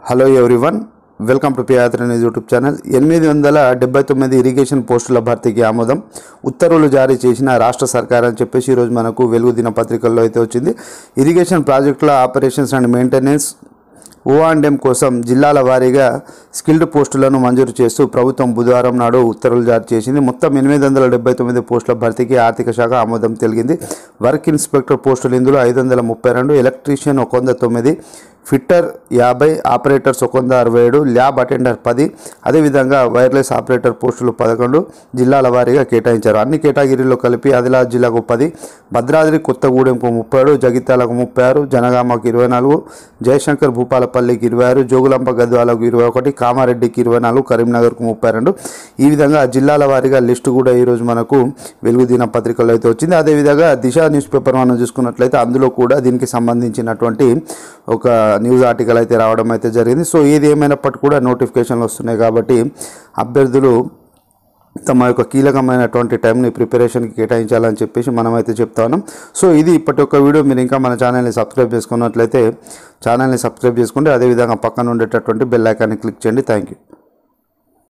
hello everyone welcome to పియాత్ర news YouTube channel ఎనిమిది వందల డెబ్బై తొమ్మిది ఇరిగేషన్ పోస్టుల భర్తీకి ఆమోదం ఉత్తర్వులు జారీ చేసిన రాష్ట్ర సర్కార్ అని చెప్పేసి ఈరోజు మనకు వెలుగు దినపత్రికల్లో అయితే వచ్చింది ఇరిగేషన్ ప్రాజెక్టుల operations and maintenance O and M కోసం జిల్లాల వారీగా స్కిల్డ్ పోస్టులను మంజూరు చేస్తూ ప్రభుత్వం బుధవారం నాడు ఉత్తర్వులు జారీ చేసింది మొత్తం ఎనిమిది వందల డెబ్బై తొమ్మిది పోస్టుల భర్తీకి ఆర్థిక శాఖ ఆమోదం తెలిగింది వర్క్ ఇన్స్పెక్టర్ పోస్టులు ఇందులో ఐదు వందల ముప్పై రెండు ఎలక్ట్రీషియన్ ఒక వంద తొమ్మిది ఫిట్టర్ యాభై ఆపరేటర్స్ ఒక వంద అరవై ఏడు ల్యాబ్ అటెండర్ పది అదేవిధంగా వైర్లెస్ ఆపరేటర్ పోస్టులు పదకొండు జిల్లాల వారీగా కేటాయించారు అన్ని కేటగిరీల్లో కలిపి ఆదిలాబాద్ జిల్లాకు పది భద్రాద్రి కొత్తగూడెంకు ముప్పై ఏడు జగిత్యాలకు ముప్పై ఆరు జనగామకు ఇరవై నాలుగు జయశంకర్ భూపాలపల్లికి ఇరవై ఆరు జోగులాంబ గద్వాలకు ఇరవై ఒకటి కామారెడ్డికి ఇరవై నాలుగు కరీంనగర్కు ముప్పై రెండు ఈ విధంగా జిల్లాల వారీగా లిస్టు కూడా ఈరోజు మనకు వెలుగు దిన పత్రికల్లో అయితే వచ్చింది అదేవిధంగా దిశ న్యూస్ పేపర్ మనం చూసుకున్నట్లయితే అందులో కూడా దీనికి సంబంధించినటువంటి ఒక న్యూస్ ఆర్టికల్ అయితే రావడం అయితే జరిగింది సో ఏది ఏమైనప్పటికీ కూడా నోటిఫికేషన్లు వస్తున్నాయి కాబట్టి అభ్యర్థులు తమ యొక్క కీలకమైనటువంటి టైంని ప్రిపరేషన్కి కేటాయించాలని చెప్పేసి మనమైతే చెప్తా ఉన్నాం సో ఇది ఇప్పటి యొక్క వీడియో మీరు ఇంకా మన ఛానల్ని సబ్స్క్రైబ్ చేసుకున్నట్లయితే ఛానల్ని సబ్స్క్రైబ్ చేసుకోండి అదేవిధంగా పక్కన ఉండేటటువంటి బెల్ ఐకాన్ని క్లిక్ చేయండి థ్యాంక్ యూ